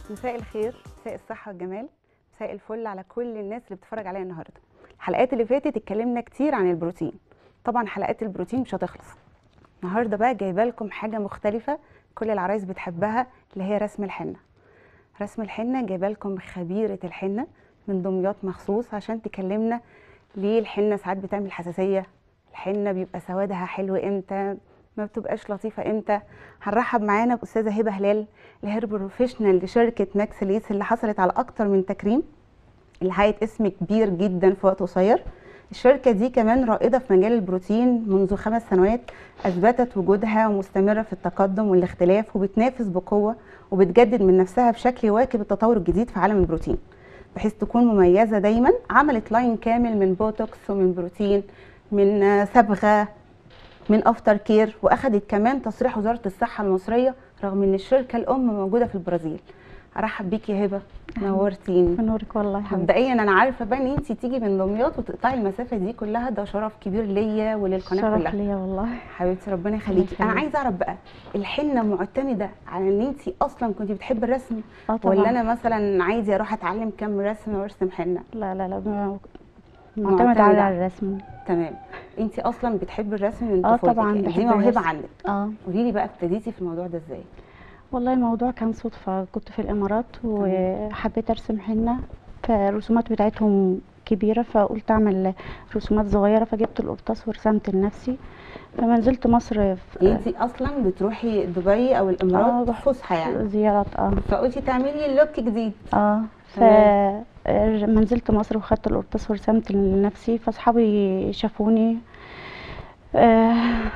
مساء الخير مساء الصحة والجمال مساء الفل على كل الناس اللي بتتفرج عليا النهارده الحلقات اللي فاتت اتكلمنا كتير عن البروتين طبعا حلقات البروتين مش هتخلص النهارده بقى جايبه لكم حاجة مختلفة كل العرايس بتحبها اللي هي رسم الحنة رسم الحنة جايبه لكم خبيرة الحنة من دمياط مخصوص عشان تكلمنا ليه الحنة ساعات بتعمل حساسية الحنة بيبقى سوادها حلو امتى ما بتبقاش لطيفة امتى هنرحب معانا بأستاذة هبة هلال الهير بروفيشنال لشركة ماكس ليس اللي حصلت على أكتر من تكريم اللي حققت اسم كبير جدا في وقت قصير الشركة دي كمان رائدة في مجال البروتين منذ خمس سنوات أثبتت وجودها ومستمرة في التقدم والاختلاف وبتنافس بقوة وبتجدد من نفسها بشكل يواكب التطور الجديد في عالم البروتين بحيث تكون مميزة دايما عملت لاين كامل من بوتوكس ومن بروتين من آه، صبغة من افتر كير واخدت كمان تصريح وزاره الصحه المصريه رغم ان الشركه الام موجوده في البرازيل ارحب بيكي يا هبه نورتيني بنورك والله حبيبتي مبدئيا انا عارفه بقى ان انت تيجي من دمياط وتقطعي المسافه دي كلها ده شرف كبير ليا وللقناه شرف كلها ليا والله حبيبتي ربنا يخليكي انا يخليك. عايزه اعرف بقى الحنه معتمده على ان انت اصلا كنت بتحبي الرسم اه طبعا ولا انا مثلا عايزه اروح اتعلم كام رسم وارسم حنه لا لا لا م- معتمدة. معتمد على الرسم تمام انت اصلا بتحبي الرسم من اه طفولتك طبعاً يعني دي بحب موهبه الرسم. عندك اه قولي لي بقى ابتديتي في الموضوع ده ازاي والله الموضوع كان صدفة كنت في الإمارات وحبيت أرسم حنة فالرسومات بتاعتهم كبيرة فقلت أعمل رسومات صغيرة فجبت القرطاس ورسمت لنفسي فما نزلت مصر يعني في انت اصلا بتروحي دبي او اه الامارات بح- فسحه يعني زيارات اه فقلتي تعملي لوك جديد اه ف تمام. ما نزلت مصر وخدت القرطاس ورسمت لنفسي فاصحابي شافوني آه،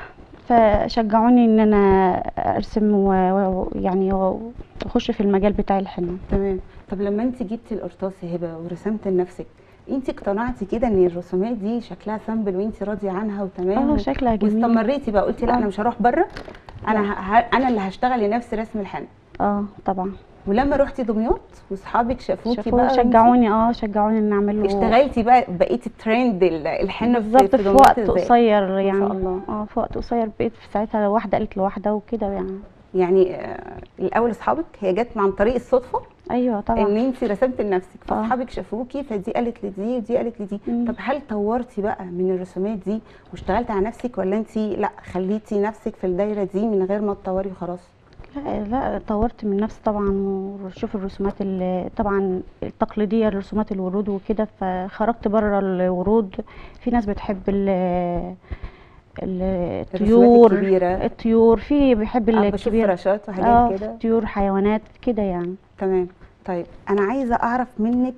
فشجعوني ان انا ارسم ويعني واخش في المجال بتاع الحنة تمام طب لما انت جبتي القرطاس يا هبه ورسمت لنفسك انت اقتنعتي كده ان الرسومات دي شكلها سامبل وانت راضيه عنها وتمام اه و- شكلها جميل واستمريتي بقى قلتي لا آه. انا مش هروح بره انا ه... ه- انا اللي هشتغل لنفسي رسم الحنه اه طبعا ولما رحتي دمياط واصحابك شافوكي شافوا بقى وانتي شجعوني اه شجعوني ان اعمل له اشتغلتي بقى بقيتي ترند ال- الحنه في- بالظبط في دمياط وقت ازاي؟ قصير ما يعني شاء الله اه في وقت قصير بقيت في ساعتها واحده قالت لواحده وكده يعني يعني آه، الاول اصحابك هي جت عن طريق الصدفه ايوه ان طبعا انت رسمت لنفسك آه. فاصحابك شافوكي فدي قالت لدي ودي قالت لدي مم. طب هل طورتي بقى من الرسومات دي واشتغلتي على نفسك ولا انت لا خليتي نفسك في الدايره دي من غير ما تطوري وخلاص لا لا طورت من نفسي طبعا وشوف الرسومات اللي طبعا التقليديه رسومات الورود وكده فخرجت بره الورود في ناس بتحب ال ال- الطيور الكبيرة. الطيور في بيحب آه، بشوف الكبير فراشات اه وحاجات كده طيور حيوانات كده يعني تمام طيب انا عايزه اعرف منك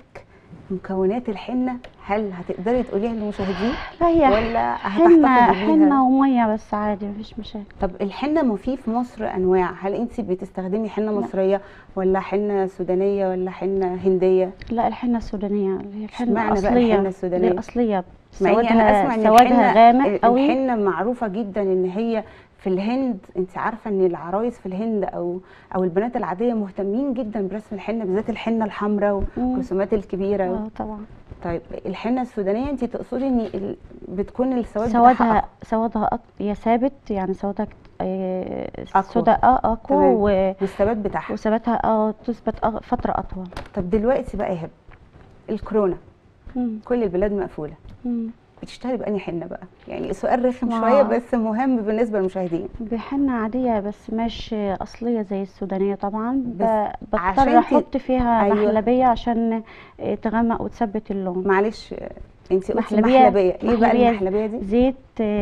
مكونات الحنه هل هتقدري تقوليها للمشاهدين لا هي ولا حنه هتحتفظي بيها حنه وميه بس عادي مفيش مشاكل طب الحنه ما في في مصر انواع هل انت بتستخدمي حنه لا. مصريه ولا حنه سودانيه ولا حنه هنديه لا الحنه السودانيه اللي هي الحنه اشمعنى بقى الاصليه الحنة السودانية؟ دي الاصليه مع اني انا سوادها اسمع ان سوادها الحنه غامق قوي الحنه معروفه جدا ان هي في الهند انت عارفه ان العرايس في الهند او او البنات العاديه مهتمين جدا برسم الحنه بالذات الحنه الحمراء مم. والرسومات الكبيره اه طبعا طيب الحنه السودانيه انت تقصدي ان ال- بتكون السواد سوادها بتاعها سوادها أك... يا ثابت يعني سوادها كت- آه، أقوى. سودا اه اقوى تمام. و... والثبات بتاعها وثباتها اه تثبت أغ- فتره اطول طب دلوقتي بقى يا هبه الكورونا مم. كل البلاد مقفوله مم. بتشتغلي بأني حنه بقى يعني سؤال رخم ما- شويه بس مهم بالنسبه للمشاهدين بحنة عادية بس مش أصلية زي السودانية طبعا بس ب... عشان بضطر ت- أحط فيها أيوة. محلبية عشان آه، تغمق وتثبت اللون معلش انت قلتي محلبية- محلبيه ايه بقى محلبية المحلبيه دي زيت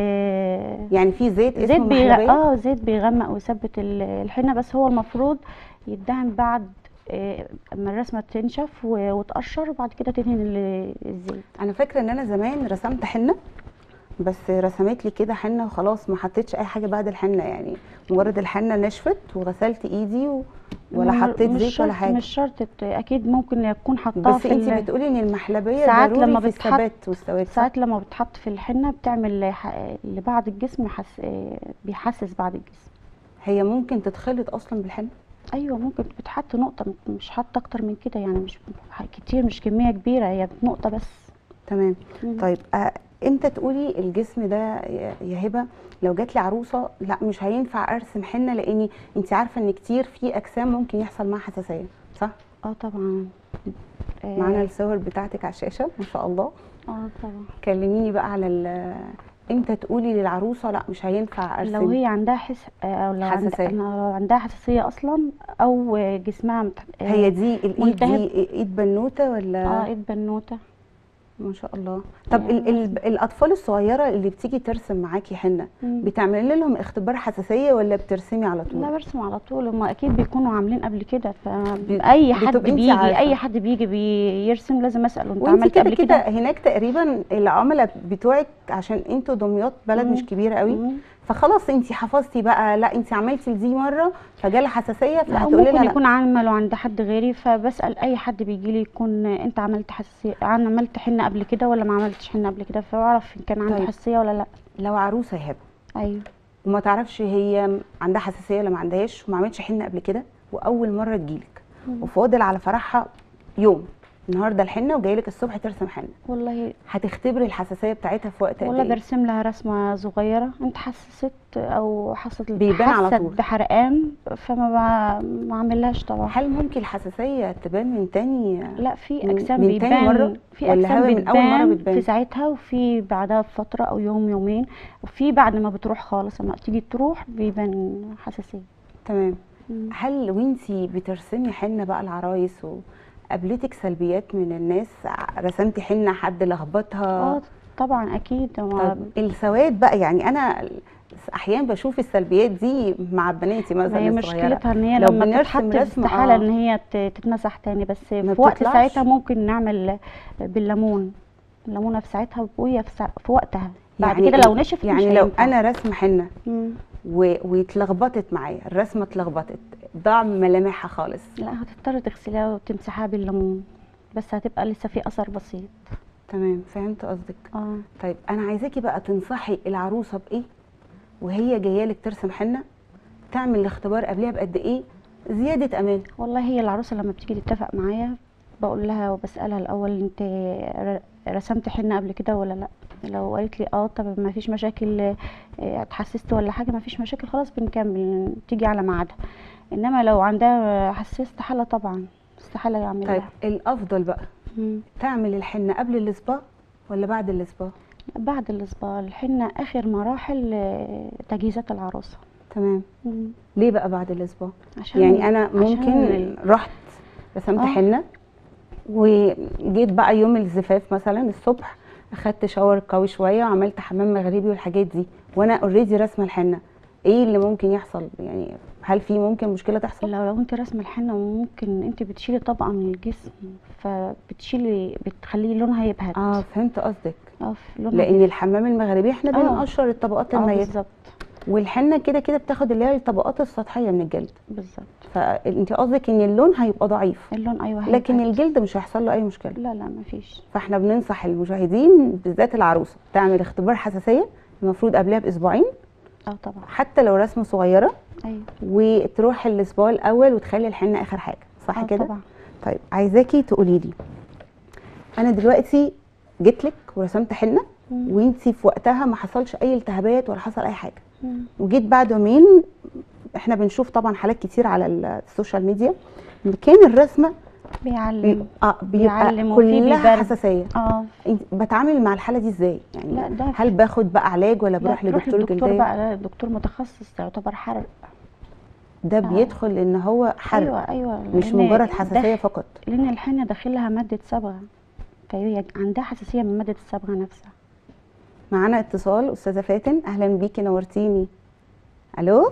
آه، يعني في زيت زيت اسمه بيغ... محلبيه اه زيت بيغمق ويثبت ال- الحنة بس هو المفروض يدهن بعد آه، اما الرسمة تنشف و- وتقشر وبعد كده تدهن ال- الزيت انا فاكره ان انا زمان رسمت حنه بس رسمت لي كده حنه وخلاص ما حطيتش اي حاجه بعد الحنه يعني مجرد الحنه نشفت وغسلت ايدي و... ولا م- حطيت مش زيت ولا شرط- حاجه مش شرط ت- اكيد ممكن يكون حطها بس في انت ال- بتقولي ان المحلبيه ساعات ضروري لما في بتحط- الثبات والسواد صح؟ ساعات لما بتحط في الحنة بتعمل ح- لبعض الجسم حس... آه، بيحسس بعض الجسم هي ممكن تتخلط اصلا بالحنه ايوه ممكن بتحط نقطة مش حاطة اكتر من كده يعني مش كتير مش كمية كبيرة هي نقطة بس تمام مم. طيب آه، امتى تقولي الجسم ده يا يا هبه لو جات لي عروسه لا مش هينفع ارسم حنه لاني انت عارفه ان كتير في اجسام ممكن يحصل معاها حساسيه صح اه طبعا آه، معانا الصور بتاعتك على الشاشه ما شاء الله اه طبعا كلميني بقى على ال- امتى تقولي للعروسه لا مش هينفع ارسم لو هي عندها حس او لو عندها حساسية. لو عندها حساسيه اصلا او جسمها مت... آه، هي دي الايد ملتهب. دي ايد بنوته ولا اه ايد بنوته ما شاء الله طب يعني ال ال الاطفال الصغيره اللي بتيجي ترسم معاكي حنه مم. بتعملي لهم اختبار حساسيه ولا بترسمي على طول لا برسم على طول هم اكيد بيكونوا عاملين قبل كده فاي حد بتبقي انتي بيجي عارفة. اي حد بيجي بيرسم لازم اساله انت وانت عملت كده قبل كده كده هناك تقريبا العملاء بتوعك عشان انتوا دمياط بلد مم. مش كبيره قوي مم. فخلاص انت حفظتي بقى لا انت عملتي لدي مره فجالها حساسيه لا فهتقولي لها ممكن لا يكون عمله عند حد غيري فبسال اي حد بيجي لي يكون انت عملت حساسيه انا عملت حنه قبل كده ولا ما عملتش حنه قبل كده فاعرف ان كان عندي طيب. حساسيه ولا لا لو عروسه يا هبه ايوه وما تعرفش هي عندها حساسيه ولا ما عندهاش وما عملتش حنه قبل كده واول مره تجيلك مم. وفاضل على فرحها يوم النهارده الحنه وجايلك الصبح ترسم حنه والله هتختبري الحساسيه بتاعتها في وقت قد والله ايه برسم لها رسمه صغيره انت حسست او حست بيبان على حست طول. بحرقان فما ب- ما اعملهاش طبعا هل ممكن الحساسيه تبان من تاني لا في من- اجسام من تاني بيبان مرة؟ في ولا اجسام هو من أول مرة بتبان بتبان؟ في ساعتها وفي بعدها بفتره او يوم يومين وفي بعد ما بتروح خالص لما تيجي تروح بيبان حساسيه تمام مم. هل وانتي بترسمي حنه بقى العرايس وقابلتك سلبيات من الناس ع- رسمتي حنه حد لخبطها اه طبعا اكيد طب ما السواد بقى يعني انا احيانا بشوف السلبيات دي مع بناتي ما مثلا هي الصغيره مشكلتها ان هي لو لما بنرسم بتتحط رسمة، استحاله آه. ان هي ت- تتمسح تاني بس ما في وقت بتطلعش. ساعتها ممكن نعمل بالليمون الليمونه في ساعتها وهي في, سا... في وقتها بعد يعني كده ال- لو نشف مش يعني لو هينفع. انا رسمه حنه مم. و- واتلخبطت معايا الرسمه اتلخبطت ضاع ملامحها خالص لا هتضطر تغسليها وتمسحها بالليمون بس هتبقى لسه في اثر بسيط تمام فهمت قصدك اه طيب انا عايزاكي بقى تنصحي العروسه بايه وهي جايه لك ترسم حنه تعمل الاختبار قبلها بقد ايه زياده امان والله هي العروسه لما بتيجي تتفق معايا بقول لها وبسالها الاول انت ر- رسمت حنه قبل كده ولا لا لو قالت لي اه طب ما فيش مشاكل آه، اتحسست ولا حاجه ما فيش مشاكل خلاص بنكمل تيجي على ميعادها انما لو عندها حساسيه استحاله طبعا استحاله يعمل طيب لها الافضل بقى مم. تعمل الحنه قبل الاسبوع ولا بعد الاسبوع بعد الاسبوع الحنه اخر مراحل آه، تجهيزات العروسه تمام مم. ليه بقى بعد الاسبوع عشان يعني انا عشان ممكن ال- رحت رسمت آه. حنه وجيت بقى يوم الزفاف مثلا الصبح اخدت شاور قوي شويه وعملت حمام مغربي والحاجات دي وانا اوريدي رسمه الحنه ايه اللي ممكن يحصل يعني هل في ممكن مشكله تحصل لو لو انت رسم الحنه ممكن انت بتشيلي طبقه من الجسم فبتشيلي بتخليه لونها يبهت اه فهمت قصدك اه في لونها لان الحمام المغربي احنا آه. بنقشر الطبقات اه الميته بالظبط والحنه كده كده بتاخد اللي هي الطبقات السطحيه من الجلد بالظبط فانت قصدك ان اللون هيبقى ضعيف اللون ايوه لكن هيبهت. الجلد مش هيحصل له اي مشكله لا لا مفيش فاحنا بننصح المشاهدين بالذات العروسه تعمل اختبار حساسيه المفروض قبلها باسبوعين اه طبعا حتى لو رسمه صغيره ايوه وتروح الاسبوع الاول وتخلي الحنه اخر حاجه صح اه كده طبعا طيب عايزاكي تقولي لي انا دلوقتي جيت لك ورسمت حنه مم. وانتي في وقتها ما حصلش اي التهابات ولا حصل اي حاجه مم. وجيت بعد يومين احنا بنشوف طبعا حالات كتير على السوشيال ميديا كان الرسمه بيعلم اه بيبقى بيعلم وفي كلها بيبرد. حساسيه اه إنت- بتعامل مع الحاله دي ازاي يعني لا، ده هل باخد بقى علاج ولا لا، بروح تروح لدكتور للدكتور جلديه بقى لا دكتور متخصص يعتبر حرق ده آه. بيدخل ان هو حرق ايوه ايوه مش لأن مجرد ده- حساسيه فقط لان الحنه داخلها ماده صبغه فهي عندها حساسيه من ماده الصبغه نفسها معانا اتصال استاذه فاتن اهلا بيكي نورتيني الو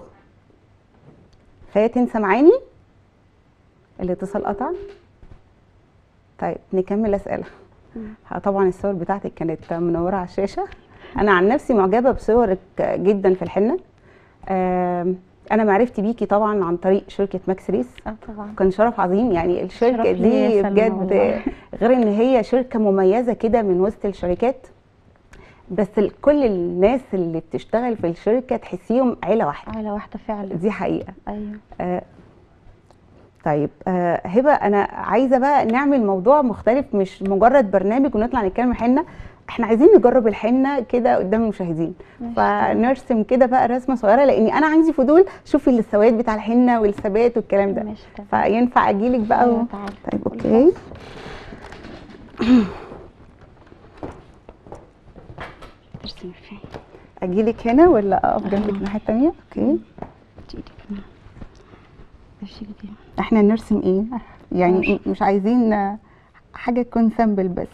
فاتن سامعاني الاتصال قطع طيب نكمل اسئله مم. ها، طبعا الصور بتاعتك كانت منوره على الشاشه انا عن نفسي معجبه بصورك جدا في الحنه آم، انا معرفتي بيكي طبعا عن طريق شركه ماكس ريس اه طبعا كان شرف عظيم يعني الشركه شرف ليا دي يا سلمى بجد والله. غير ان هي شركه مميزه كده من وسط الشركات بس ال- كل الناس اللي بتشتغل في الشركه تحسيهم عيله واحده عيله واحده فعلا دي حقيقه ايوه آه طيب آه هبه انا عايزه بقى نعمل موضوع مختلف مش مجرد برنامج ونطلع نتكلم حنه احنا عايزين نجرب الحنه كده قدام المشاهدين ماشي. فنرسم كده بقى رسمه صغيره لاني انا عندي فضول شوفي السواد بتاع الحنه والثبات والكلام ده ماشي تمام فينفع اجيلك بقى و... أيوة، تعالي. طيب قولي اوكي بس. ترسمي فين اجيلك هنا ولا اقف جنبك آه. الناحيه التانيه اوكي ايدك هنا ماشي كده احنا نرسم ايه يعني ماشي. مش عايزين آه، حاجه تكون سامبل بس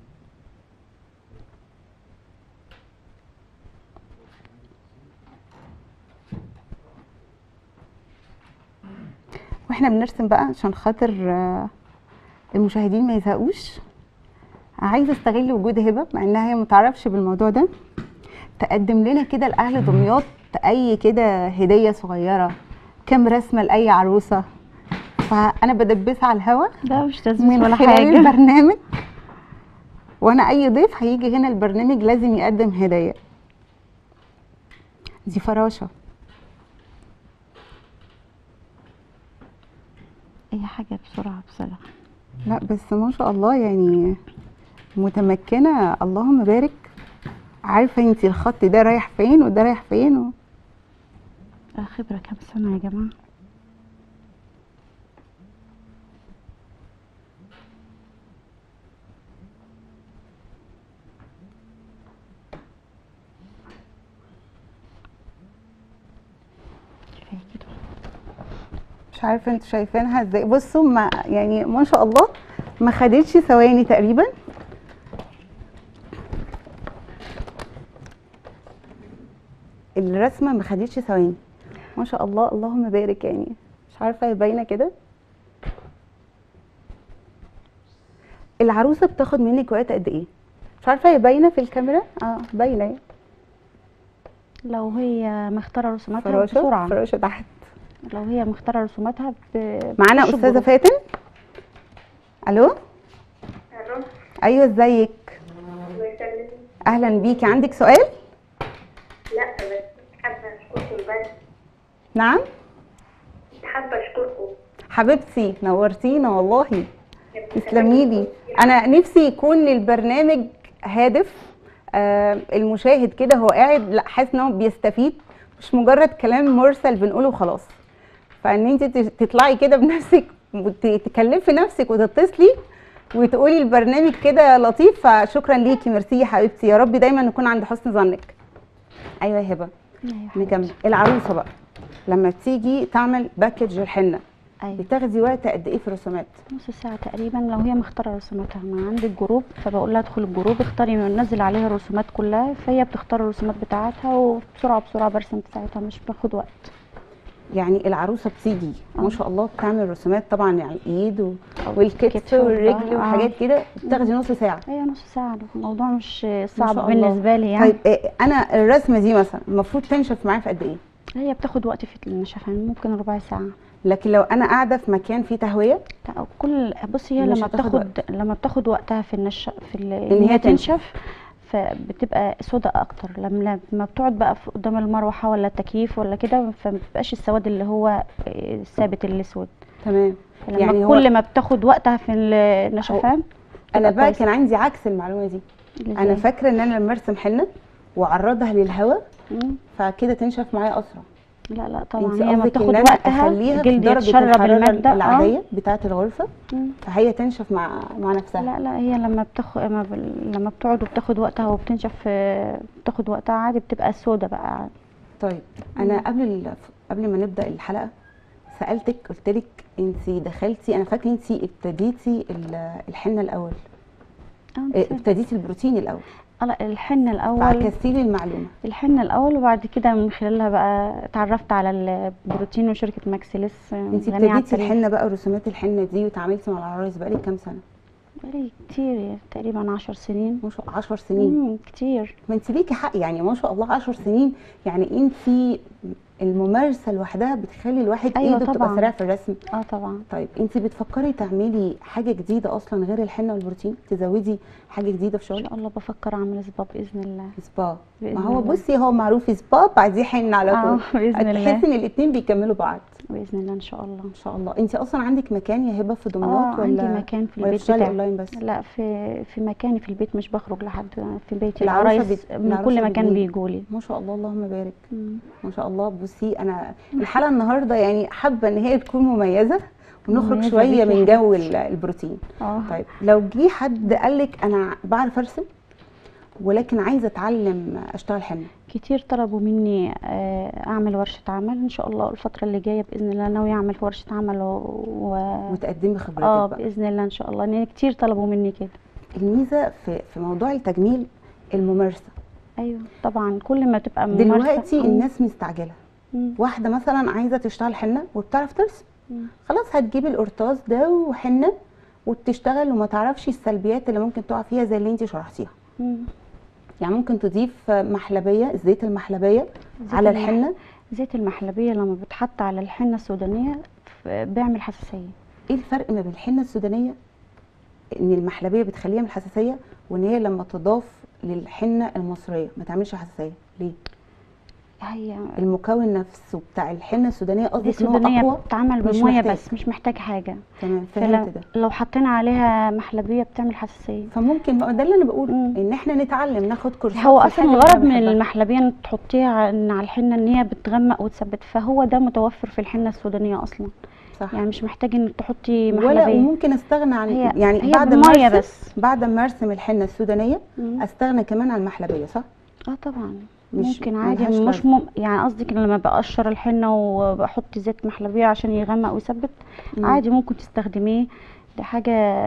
واحنا بنرسم بقى عشان خاطر آه، المشاهدين ما يزهقوش عايزه استغل وجود هبه مع انها هي متعرفش بالموضوع ده تقدم لنا كده لاهل دمياط اي كده هديه صغيره كام رسمه لاي عروسه فانا بدبسها على الهوا لا مش تثبيت من ولا خلال حاجة البرنامج وانا اي ضيف هيجي هنا البرنامج لازم يقدم هدايا دي فراشه أي حاجة بسرعة بسرعة لا بس ما شاء الله يعني متمكنه اللهم بارك عارفه انت الخط ده رايح فين وده رايح فين و... آه، خبرة كام سنة يا جماعة كفاية كده مش عارفه انتوا شايفينها ازاي بصوا ما يعني ما شاء الله ما خدتش ثواني تقريبا الرسمه ما خدتش ثواني ما شاء الله اللهم بارك يعني مش عارفه هي باينه كده العروسه بتاخد منك وقت قد ايه مش عارفه هي باينه في الكاميرا اه باينه اهي. لو هي مختارة رسوماتها فراشه بسرعة فراشه تحت لو هي مختارة رسوماتها ب... معانا بتخش استاذه الجروب. فاتن الو الو ايوه ازيك الله يسلمك اهلا بيكي عندك سؤال لا بس حابه اشكركم بس نعم حابه اشكركم حبيبتي نورتينا والله تسلمي لي انا نفسي يكون للبرنامج هادف آه المشاهد كده هو قاعد لا حاسس ان هو بيستفيد مش مجرد كلام مرسل بنقوله وخلاص فان انت تت- تطلعي كده بنفسك وتكلفي نفسك وتتصلي وتقولي البرنامج كده لطيف فشكرا ليكي ميرسي يا حبيبتي يا رب دايما نكون عند حسن ظنك ايوه يا هبه أيوة يا نكمل حبيبتي. العروسه بقى لما بتيجي تعمل باكج الحنه أيوة بتاخدي وقت قد ايه في الرسومات نص ساعة تقريبا لو هي مختارة رسوماتها ما عندك جروب فبقول لها ادخل الجروب اختاري نزل عليها الرسومات كلها فهي بتختار الرسومات بتاعتها وبسرعة بسرعة برسم بتاعتها مش باخد وقت يعني العروسه بتيجي ما آه. شاء الله بتعمل رسومات طبعا على الايد و- أو والكتف الكتف والرجل والظهر. وحاجات آه. كده بتاخدي نص ساعه هي نص ساعة الموضوع مش ما صعب شاء الله. بالنسبة لي يعني طيب إيه انا الرسمه دي مثلا المفروض تنشف معايا في قد ايه هي بتاخد وقت في النشفان ممكن ربع ساعة لكن لو انا قاعده في مكان فيه تهويه لا، كل بصي هي مش لما هتاخد بتاخد لما بتاخد وقتها في النش في ال- إن ان هي هي تنشف. تنشف فبتبقى سودا اكتر لما لما بتقعد بقى في قدام المروحه ولا التكييف ولا كده فما بيبقاش السواد اللي هو آه، الثابت الاسود تمام لما يعني يعني هو- كل ما بتاخد وقتها في النشفان انا تبقى بقى كويسة. كان عندي عكس المعلومه دي انا إزاي؟ فاكره ان انا لما ارسم حنه واعرضها للهواء مم. فكده تنشف معايا اسرع لا لا طبعا انت هي ما قصدك بتاخد ان انا وقتها اخليها في الجلد درجه يتشرب الحراره الماده آه. العاديه بتاعه الغرفه مم. فهي تنشف مع مع نفسها لا لا هي لما بتاخد لما, ب... لما بتقعد وبتاخد وقتها وبتنشف آه، بتاخد وقتها عادي بتبقى سودا بقى طيب انا قبل ال... قبل ما نبدا الحلقه سالتك قلت لك انت دخلتي انا فاكره انت ابتديتي ال- الحنه الاول آه، إيه، نسيت. ابتديتي البروتين الاول آه، لا الحنة الأول فعكستي لي المعلومه الحنة الأول وبعد كده من خلالها بقى اتعرفت على البروتين وشركة ماكسيلس انت غنية عن ابتديتي التاريخ. الحنه بقى رسومات الحنه دي وتعاملتي مع العرايس بقالك كام سنه بقالي كتير تقريبا عشر سنين ما شاء 10 سنين مم، كتير ما انت ليكي حق يعني ما شاء الله 10 سنين يعني انت الممارسه لوحدها بتخلي الواحد أيوة ايده بتبقى طبعاً. سريعه في الرسم اه طبعا طيب انت بتفكري تعملي حاجه جديده اصلا غير الحنه والبروتين تزودي حاجه جديده في ان شغلك شاء الله بفكر اعمل سبا باذن الله سبا بإذن ما هو الله. بصي هو معروف سبا بعديه حنه على اه طول باذن الله تحسي ان الاثنين بيكملوا بعض باذن الله ان شاء الله ان شاء الله انت اصلا عندك مكان يا هبه في اه دمياط ولا عندي مكان في ولا البيت بتشتغلي بتاعي اونلاين بس لا في في مكاني في البيت مش بخرج لحد في بيتي العروسة العرايس بت- من العروسة كل مكان بتجيلي. بيجوا لي ما شاء الله اللهم بارك ما شاء الله بصي انا الحلقه النهارده يعني حابه ان هي تكون مميزه ونخرج مميزة شويه بيكي من يا جو ال- البروتين اه طيب لو جه حد قال لك انا بعرف ارسم ولكن عايزه اتعلم اشتغل حنه كتير طلبوا مني آه، اعمل ورشه عمل ان شاء الله الفتره اللي جايه باذن الله ناويه اعمل ورشه عمل و... و... وتقدمي اه خبراتك بقى باذن الله ان شاء الله لان كتير طلبوا مني كده الميزه في في موضوع التجميل الممارسه ايوه طبعا كل ما تبقى ممارسه دلوقتي مم. الناس مستعجله مم. واحده مثلا عايزه تشتغل حنه وبتعرف ترسم مم. خلاص هتجيب القرطاس ده وحنه وتشتغل وما تعرفش السلبيات اللي ممكن تقع فيها زي اللي انت شرحتيها مم. يعني ممكن تضيف محلبيه زيت المحلبيه زيت على المح- الحنه زيت المحلبيه لما بتحط على الحنه السودانيه ف- بيعمل حساسيه ايه الفرق ما بين الحنه السودانيه ان المحلبيه بتخليها من الحساسيه وان هي لما تضاف للحنه المصريه ما تعملش حساسيه ليه هي المكون نفسه بتاع الحنه السودانيه دي قصدك ان هو سودانيه اقوى بتتعمل مش بميه محتاج. بس مش محتاج حاجه تمام فلو فهمت ده لو حطينا عليها محلبيه بتعمل حساسيه فممكن ما ده اللي انا بقوله مم. ان احنا نتعلم ناخد كورسات هو في اصلا الحاجة اللي الغرض إحنا من بنحبها. المحلبيه ان تحطيها على على الحنه ان هي بتغمق وتثبت فهو ده متوفر في الحنه السودانيه اصلا صح يعني مش محتاج ان تحطي ولا محلبيه وممكن استغنى عن هي يعني هي بعد ما بميه ارسم بس بعد ما ارسم الحنه السودانيه مم. استغنى كمان عن المحلبيه صح اه طبعا مش- ممكن ملهاش عادي مش لازمة. مم... يعني قصدك إن لما بقشر الحنه وبحط زيت محلبيه عشان يغمق ويثبت مم. عادي ممكن تستخدميه دي حاجه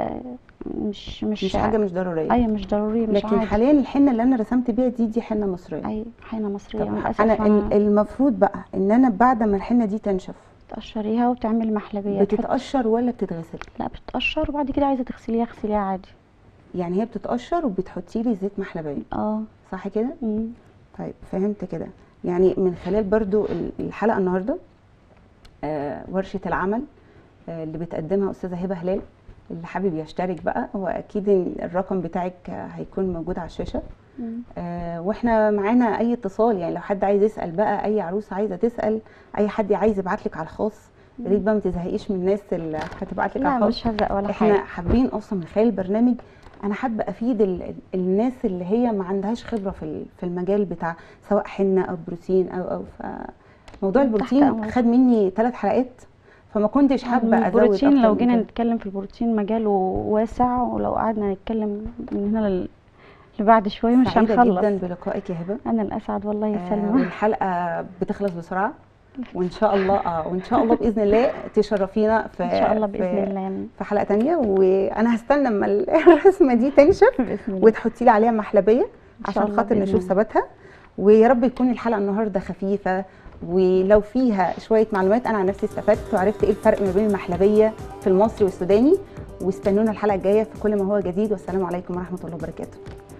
مش مش مش حاجه مش ضروريه ايوه مش ضروري مش لكن عادي حاليا الحنه اللي انا رسمت بيها دي دي حنه مصريه اي حنه مصريه طب للاسف انا أنا ال- المفروض بقى ان انا بعد ما الحنه دي تنشف تقشريها وتعملي محلبيه تحط- بتتقشر ولا بتتغسل لا بتتقشر وبعد كده عايزه تغسليها اغسليها عادي يعني هي بتتقشر وبتحطي لي زيت محلبيه اه صح كده مم. طيب فهمت كده يعني من خلال برضو ال- الحلقه النهارده آه ورشه العمل آه اللي بتقدمها استاذه هبه هلال اللي حابب يشترك بقى هو اكيد ال- الرقم بتاعك آه، هيكون موجود على الشاشه مم. آه واحنا معانا اي اتصال يعني لو حد عايز يسال بقى اي عروسه عايزه تسال اي حد عايز يبعت لك على الخاص يا ريت بقى ما تزهقيش من الناس اللي هتبعت لك على لا الخاص مش هزق ولا احنا حاجه حابين اصلا من خلال البرنامج انا حابه افيد ال- ال- الناس اللي هي ما عندهاش خبره في ال- في المجال بتاع سواء حنه او بروتين او او ف موضوع تحت البروتين أمرك. خد مني ثلاث حلقات فما كنتش حابه ازود البروتين أكتر لو من جينا كده. نتكلم في البروتين مجاله واسع ولو قعدنا نتكلم من هنا لل- لبعد شويه مش سعيده هنخلص جدا بلقائك يا هبه انا الاسعد والله يا آه سلمى والحلقه بتخلص بسرعه وان شاء الله اه وان شاء الله باذن الله تشرفينا في ان شاء الله باذن في, الله في حلقه تانية وانا هستنى اما الرسمه دي تنشف باذن الله وتحطي لي عليها محلبيه إن شاء عشان الله خاطر بإذن نشوف الله. ثباتها ويا رب يكون الحلقه النهارده خفيفه ولو فيها شويه معلومات انا عن نفسي استفدت وعرفت ايه الفرق ما بين المحلبيه في المصري والسوداني واستنونا الحلقه الجايه في كل ما هو جديد والسلام عليكم ورحمه الله وبركاته